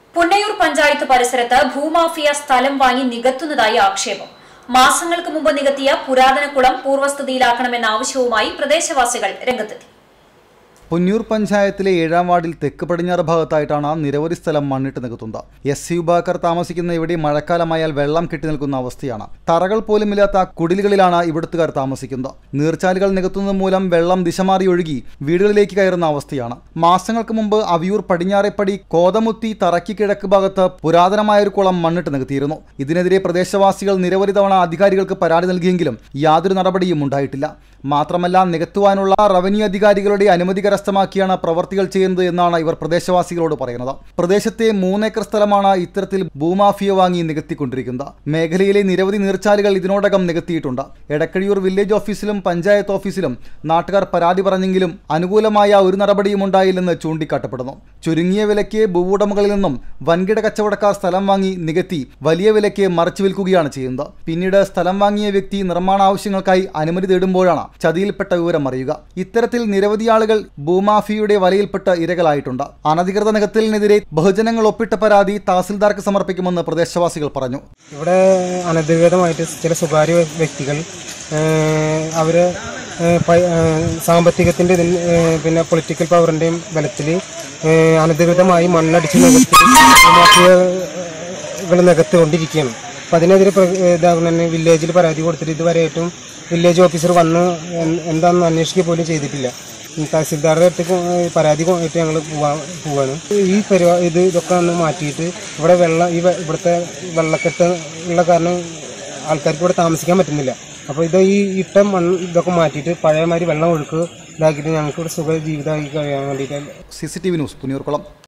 പുന്നയൂർ പഞ്ചായത്ത് പരിസരത്ത് ഭൂമാഫിയ സ്ഥലം വാങ്ങി നികത്തുന്നതായി ആക്ഷേപം മാസങ്ങൾക്ക് മുമ്പ് നികത്തിയ പുരാതന കുളം പൂർവ്വസ്ഥിതിയിലാക്കണമെന്ന ആവശ്യവുമായി പ്രദേശവാസികൾ രംഗത്തെത്തി പൊന്നൂർ പഞ്ചായത്തിലെ ഏഴാം വാർഡിൽ തെക്ക് പടിഞ്ഞാറ് ഭാഗത്തായിട്ടാണ് നിരവധി സ്ഥലം മണ്ണിട്ട് നികത്തുന്നത് എസ് സി വിഭാഗക്കാർ താമസിക്കുന്ന ഇവിടെ മഴക്കാലമായാൽ വെള്ളം കെട്ടി നിൽക്കുന്ന അവസ്ഥയാണ് തറകൾ പോലുമില്ലാത്ത കുടിലുകളിലാണ് ഇവിടുത്തുകാർ താമസിക്കുന്നത് നീർച്ചാലുകൾ നികത്തുന്നത് മൂലം വെള്ളം ദിശമാറി ഒഴുകി വീടുകളിലേക്ക് കയറുന്ന അവസ്ഥയാണ് മാസങ്ങൾക്ക് മുമ്പ് അവിയൂർ പടിഞ്ഞാറേപ്പടി കോതമുത്തി തറക്കി കിഴക്ക് ഭാഗത്ത് പുരാതനമായ ഒരു കുളം മണ്ണിട്ട് നികത്തിയിരുന്നു ഇതിനെതിരെ പ്രദേശവാസികൾ നിരവധി തവണ അധികാരികൾക്ക് പരാതി നൽകിയെങ്കിലും യാതൊരു നടപടിയും ഉണ്ടായിട്ടില്ല മാത്രമല്ല നികത്തുവാനുള്ള റവന്യൂ അധികാരികളുടെ അനുമതി കരസ്ഥമാക്കിയാണ് പ്രവർത്തികൾ ചെയ്യുന്നത് എന്നാണ് ഇവർ പ്രദേശവാസികളോട് പറയുന്നത് പ്രദേശത്തെ മൂന്നേക്കർ സ്ഥലമാണ് ഇത്തരത്തിൽ ഭൂമാഫിയ വാങ്ങി നികത്തിക്കൊണ്ടിരിക്കുന്നത് മേഖലയിലെ നിരവധി നീർച്ചാലുകൾ ഇതിനോടകം നികത്തിയിട്ടുണ്ട് എടക്കഴിയൂർ വില്ലേജ് ഓഫീസിലും പഞ്ചായത്ത് ഓഫീസിലും നാട്ടുകാർ പരാതി പറഞ്ഞെങ്കിലും അനുകൂലമായ ഒരു നടപടിയും ഉണ്ടായില്ലെന്ന് ചൂണ്ടിക്കാട്ടപ്പെടുന്നു ചുരുങ്ങിയ വിലയ്ക്ക് ഭൂവുടമകളിൽ നിന്നും വൻകിട കച്ചവടക്കാർ സ്ഥലം വാങ്ങി നികത്തി വലിയ വിലയ്ക്ക് മറിച്ചു വിൽക്കുകയാണ് ചെയ്യുന്നത് പിന്നീട് സ്ഥലം വാങ്ങിയ വ്യക്തി നിർമ്മാണ ആവശ്യങ്ങൾക്കായി അനുമതി തേടുമ്പോഴാണ് ചതിയിൽപ്പെട്ട വിവരം അറിയുക ഇത്തരത്തിൽ നിരവധി ആളുകൾ ഭൂമാഫിയുടെ വലയിൽപ്പെട്ട് ഇരകളായിട്ടുണ്ട് അനധികൃത നികത്തലിനെതിരെ ബഹുജനങ്ങൾ ഒപ്പിട്ട പരാതി തഹസിൽദാർക്ക് സമർപ്പിക്കുമെന്ന് പ്രദേശവാസികൾ പറഞ്ഞു ഇവിടെ അനധികൃതമായിട്ട് ചില സ്വകാര്യ വ്യക്തികൾ അവർ സാമ്പത്തികത്തിൻ്റെ പിന്നെ പൊളിറ്റിക്കൽ പവറിൻ്റെയും ബലത്തിൽ അനധികൃതമായി മണ്ണടിച്ച് നികത്തി മാഫിയകൾ നികത്തിക്കൊണ്ടിരിക്കുകയാണ് അപ്പം അതിനെതിരെ പ്ര- ഇതാകുന്ന തന്നെ വില്ലേജിൽ പരാതി കൊടുത്തിട്ട് ഇതുവരെയായിട്ടും വില്ലേജ് ഓഫീസർ വന്ന് എൻ- എന്താണെന്ന് അന്വേഷിക്കുക പോലും ചെയ്തിട്ടില്ല ഈ തഹസിൽദാരുടെ അടുത്തേക്ക് പരാതി ആയിട്ട് ഞങ്ങൾ പോവാ പോവാണ് ഈ പരിപാടി ഇത് ഇതൊക്കെ ഒന്ന് മാറ്റിയിട്ട് ഇവിടെ വെള്ളം ഈ വെ- ഇവിടുത്തെ വെള്ളക്കെട്ട് ഉള്ള കാരണം ആൾക്കാർക്ക് ഇവിടെ താമസിക്കാൻ പറ്റുന്നില്ല അപ്പോൾ ഇത് ഈ ഇട്ട മണ്ണ് ഇതൊക്കെ മാറ്റിയിട്ട് പഴയമാതിരി വെള്ളം ഒഴുക്ക് ഇതാക്കിയിട്ട് ഞങ്ങൾക്ക് ഇവിടെ സുഖ ജീവിതമായി കഴിയാൻ വേണ്ടിയിട്ട് C C T V news Punnurkulam